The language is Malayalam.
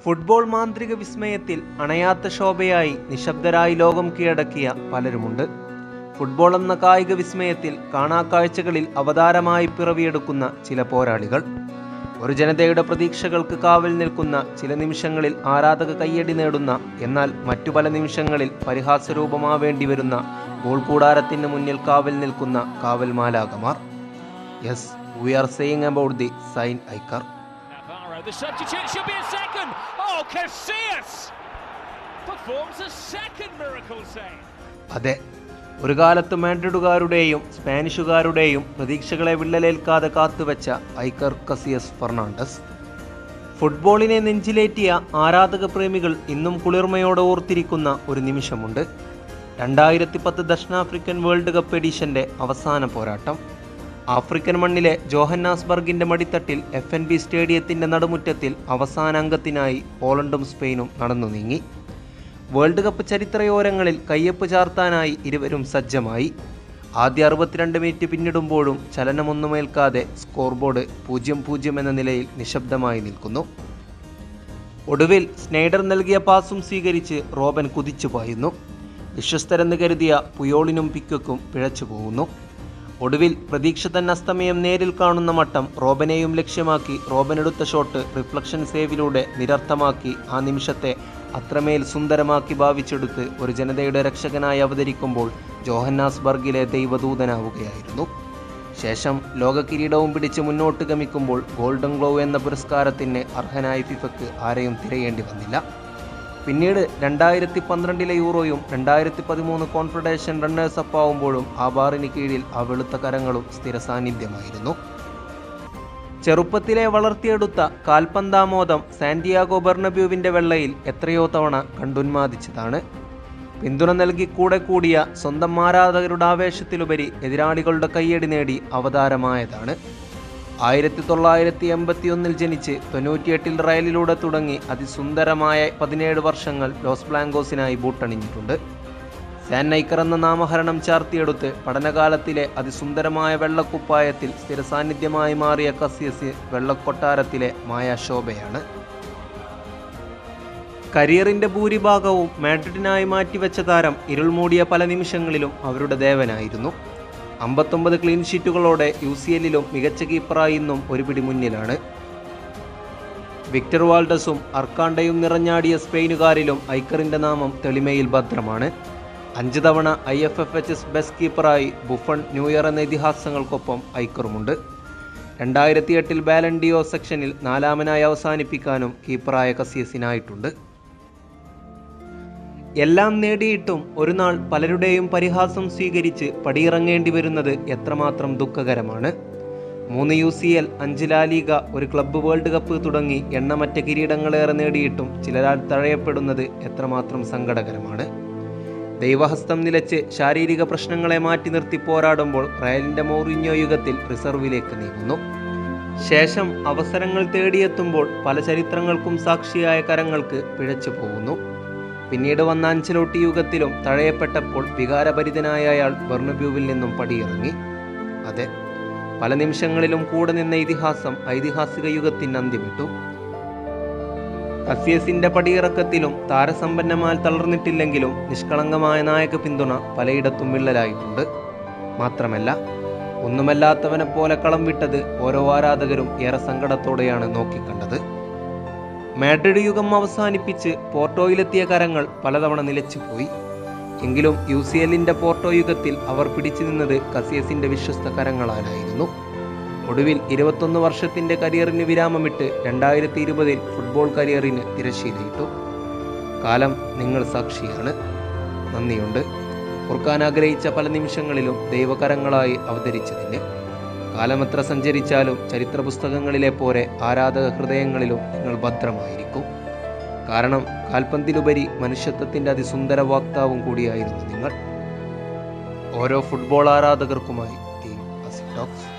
ഫുട്ബോൾ മാന്ത്രിക വിസ്മയത്തിൽ അണയാത്ത ശോഭയായി നിശബ്ദരായി ലോകം കീഴടക്കിയ പലരുമുണ്ട് ഫുട്ബോൾ എന്ന കായിക വിസ്മയത്തിൽ കാണാക്കാഴ്ചകളിൽ അവതാരമായി പിറവിയെടുക്കുന്ന ചില പോരാളികൾ ഒരു ജനതയുടെ പ്രതീക്ഷകൾക്ക് കാവൽ നിൽക്കുന്ന ചില നിമിഷങ്ങളിൽ ആരാധക കയ്യടി നേടുന്ന എന്നാൽ മറ്റു പല നിമിഷങ്ങളിൽ പരിഹാസരൂപമാവേണ്ടി വരുന്ന ഗോൾ കൂടാരത്തിന് മുന്നിൽ കാവൽ നിൽക്കുന്ന കാവൽ മാലാകമാർ yes we are saying about the saint Iker Navarro, the substitute should be a second. Oh, Casillas performs a second miracle save. അതെ ഒരു കാലത്ത് മാഡ്രിഡുകാരുടെയും സ്പാനിഷുകാരുടെയും പ്രതീക്ഷകളെ വിള്ളലേൽക്കാതെ കാത്തുവെച്ച ഐക്കർ കസിയസ് ഫെർണാണ്ടസ് ഫുട്ബോളിനെ നെഞ്ചിലേറ്റിയ ആരാധക പ്രേമികൾ ഇന്നും കുളിർമയോടെ ഓർത്തിരിക്കുന്ന ഒരു നിമിഷമുണ്ട് രണ്ടായിരത്തി പത്ത് ദക്ഷിണാഫ്രിക്കൻ വേൾഡ് കപ്പ് എഡിഷന്റെ അവസാന പോരാട്ടം ആഫ്രിക്കൻ മണ്ണിലെ ജോഹന്നാസ്ബർഗിന്റെ മടിത്തട്ടിൽ എഫ് എൻ ബി സ്റ്റേഡിയത്തിന്റെ നടുമുറ്റത്തിൽ അവസാന അംഗത്തിനായി പോളണ്ടും സ്പെയിനും നടന്നു നീങ്ങി വേൾഡ് കപ്പ് ചരിത്രയോരങ്ങളിൽ കയ്യൊപ്പ് ചാർത്താനായി ഇരുവരും സജ്ജമായി ആദ്യ അറുപത്തിരണ്ട് മിനിറ്റ് പിന്നിടുമ്പോഴും ചലനമൊന്നുമേൽക്കാതെ സ്കോർ ബോർഡ് പൂജ്യം പൂജ്യം എന്ന നിലയിൽ നിശബ്ദമായി നിൽക്കുന്നു ഒടുവിൽ സ്നൈഡർ നൽകിയ പാസും സ്വീകരിച്ച് റോബൻ കുതിച്ചു പായുന്നു വിശ്വസ്തരെന്ന് കരുതിയ പുയോളിനും പിക്കൊക്കും പിഴച്ചു പോകുന്നു ഒടുവിൽ പ്രതീക്ഷ തൻ അസ്തമയം നേരിൽ കാണുന്ന മട്ടം റോബനെയും ലക്ഷ്യമാക്കി റോബൻ എടുത്ത ഷോട്ട് റിഫ്ലക്ഷൻ സേവിലൂടെ നിരർത്ഥമാക്കി ആ നിമിഷത്തെ അത്രമേൽ സുന്ദരമാക്കി ഭാവിച്ചെടുത്ത് ഒരു ജനതയുടെ രക്ഷകനായി അവതരിക്കുമ്പോൾ ജോഹന്നാസ്ബർഗിലെ ദൈവദൂതനാവുകയായിരുന്നു ശേഷം ലോക കിരീടവും പിടിച്ച് മുന്നോട്ട് ഗമിക്കുമ്പോൾ ഗോൾഡൻ ഗ്ലോ എന്ന പുരസ്കാരത്തിന് അർഹനായ ഫിഫക്ക് ആരെയും തിരയേണ്ടി വന്നില്ല പിന്നീട് രണ്ടായിരത്തി പന്ത്രണ്ടിലെ യൂറോയും രണ്ടായിരത്തി പതിമൂന്ന് കോൺഫെഡറേഷൻ റണ്ണേഴ്സ് അപ്പ് ആവുമ്പോഴും ആ ബാറിന് കീഴിൽ ആ വെളുത്ത കരങ്ങളും സ്ഥിര സാന്നിധ്യമായിരുന്നു ചെറുപ്പത്തിലെ വളർത്തിയെടുത്ത കാൽപന്താമോദം സാന്റിയാഗോ ബെർണബ്യൂവിന്റെ വെള്ളയിൽ എത്രയോ തവണ കണ്ടുന്മാദിച്ചതാണ് പിന്തുണ നൽകി കൂടെ കൂടിയ സ്വന്തം ആരാധകരുടെ ആവേശത്തിലുപരി എതിരാളികളുടെ കയ്യടി നേടി അവതാരമായതാണ് ആയിരത്തി തൊള്ളായിരത്തി എൺപത്തി ഒന്നിൽ ജനിച്ച് തൊണ്ണൂറ്റിയെട്ടിൽ റയലിലൂടെ തുടങ്ങി അതിസുന്ദരമായ പതിനേഴ് വർഷങ്ങൾ ലോസ് ബ്ലാങ്കോസിനായി ബൂട്ടണിഞ്ഞിട്ടുണ്ട് സാൻ നൈക്കർ എന്ന നാമഹരണം ചാർത്തിയെടുത്ത് പഠനകാലത്തിലെ അതിസുന്ദരമായ വെള്ളക്കുപ്പായത്തിൽ സ്ഥിര സാന്നിധ്യമായി മാറിയ കസിയസ് വെള്ളക്കൊട്ടാരത്തിലെ മായാശോഭയാണ് കരിയറിന്റെ ഭൂരിഭാഗവും മാഡ്രിഡിനായി മാറ്റിവെച്ച താരം ഇരുൾമൂടിയ പല നിമിഷങ്ങളിലും അവരുടെ ദേവനായിരുന്നു അമ്പത്തൊമ്പത് ക്ലീൻ ഷീറ്റുകളോടെ യു സി എല്ലിലും മികച്ച കീപ്പറായി ഇന്നും ഒരു പിടി മുന്നിലാണ് വിക്ടർ വാൾഡസും അർക്കാണ്ടയും നിറഞ്ഞാടിയ സ്പെയിനുകാരിലും ഐക്കറിന്റെ നാമം തെളിമയിൽ ഭദ്രമാണ് അഞ്ച് തവണ I F F H S best കീപ്പറായി ബുഫൺ ന്യൂ ഇയർ എന്ന ഇതിഹാസങ്ങൾക്കൊപ്പം ഐക്കറുമുണ്ട് രണ്ടായിരത്തി എട്ടിൽ ബാലൻഡിയോ സെക്ഷനിൽ നാലാമനായി അവസാനിപ്പിക്കാനും കീപ്പറായ കസിയസിനായിട്ടുണ്ട് എല്ലാം നേടിയിട്ടും ഒരു നാൾ പലരുടെയും പരിഹാസം സ്വീകരിച്ച് പടിയിറങ്ങേണ്ടി വരുന്നത് എത്രമാത്രം ദുഃഖകരമാണ് മൂന്ന് യു സി എൽ അഞ്ച് ലാലീഗ ഒരു ക്ലബ്ബ് വേൾഡ് കപ്പ് തുടങ്ങി എണ്ണമറ്റ കിരീടങ്ങളേറെ നേടിയിട്ടും ചിലരാൽ തഴയപ്പെടുന്നത് എത്രമാത്രം സങ്കടകരമാണ് ദൈവഹസ്തം നിലച്ച് ശാരീരിക പ്രശ്നങ്ങളെ മാറ്റി നിർത്തി പോരാടുമ്പോൾ റയലിന്റെ മൗറിഞ്ഞോ യുഗത്തിൽ റിസർവിലേക്ക് നീങ്ങുന്നു ശേഷം അവസരങ്ങൾ തേടിയെത്തുമ്പോൾ പല ചരിത്രങ്ങൾക്കും സാക്ഷിയായ കരങ്ങൾക്ക് പിഴച്ചു പോകുന്നു പിന്നീട് വന്ന അഞ്ചലോട്ടി യുഗത്തിലും തഴയപ്പെട്ടപ്പോൾ വികാരഭരിതനായ അയാൾ ബെർണബ്യൂവിൽ നിന്നും പടിയിറങ്ങി അതെ പല നിമിഷങ്ങളിലും കൂടെ നിന്ന ഇതിഹാസം ഐതിഹാസിക യുഗത്തിന് അന്ത്യമിട്ടു കസിയസിന്റെ പടിയിറക്കത്തിലും താരസമ്പന്നമാൽ തളർന്നിട്ടില്ലെങ്കിലും നിഷ്കളങ്കമായ നായക പിന്തുണ പലയിടത്തും വിള്ളലായിട്ടുണ്ട് മാത്രമല്ല ഒന്നുമല്ലാത്തവനെ പോലെ കളം വിട്ടത് ഓരോ ആരാധകരും ഏറെ സങ്കടത്തോടെയാണ് നോക്കിക്കണ്ടത് മാഡ്രിഡ് യുഗം അവസാനിപ്പിച്ച് പോർട്ടോയിലെത്തിയ കരങ്ങൾ പലതവണ നിലച്ചുപോയി എങ്കിലും യു സി എല്ലിന്റെ പോർട്ടോ യുഗത്തിൽ അവർ പിടിച്ചു നിന്നത് കസിയസിന്റെ വിശ്വസ്ത കരങ്ങളാലായിരുന്നു ഒടുവിൽ ഇരുപത്തൊന്ന് വർഷത്തിന്റെ കരിയറിന് വിരാമമിട്ട് രണ്ടായിരത്തി ഇരുപതിൽ ഫുട്ബോൾ കരിയറിന് തിരശ്ശീലയിട്ടു കാലം നിങ്ങൾ സാക്ഷിയാണ് നന്ദിയുണ്ട് ഓർക്കാൻ ആഗ്രഹിച്ച പല നിമിഷങ്ങളിലും ദൈവകരങ്ങളായി അവതരിച്ചതിന് കാലമെത്ര സഞ്ചരിച്ചാലും ചരിത്ര പുസ്തകങ്ങളിലെ പോലെ ആരാധക ഹൃദയങ്ങളിലും നിങ്ങൾ ഭദ്രമായിരിക്കും കാരണം കാൽപന്തിലുപരി മനുഷ്യത്വത്തിന്റെ അതിസുന്ദര വാക്താവും കൂടിയായിരുന്നു നിങ്ങൾ ഓരോ ഫുട്ബോൾ ആരാധകർക്കുമായി ടീം അസിറ്റോക്സ്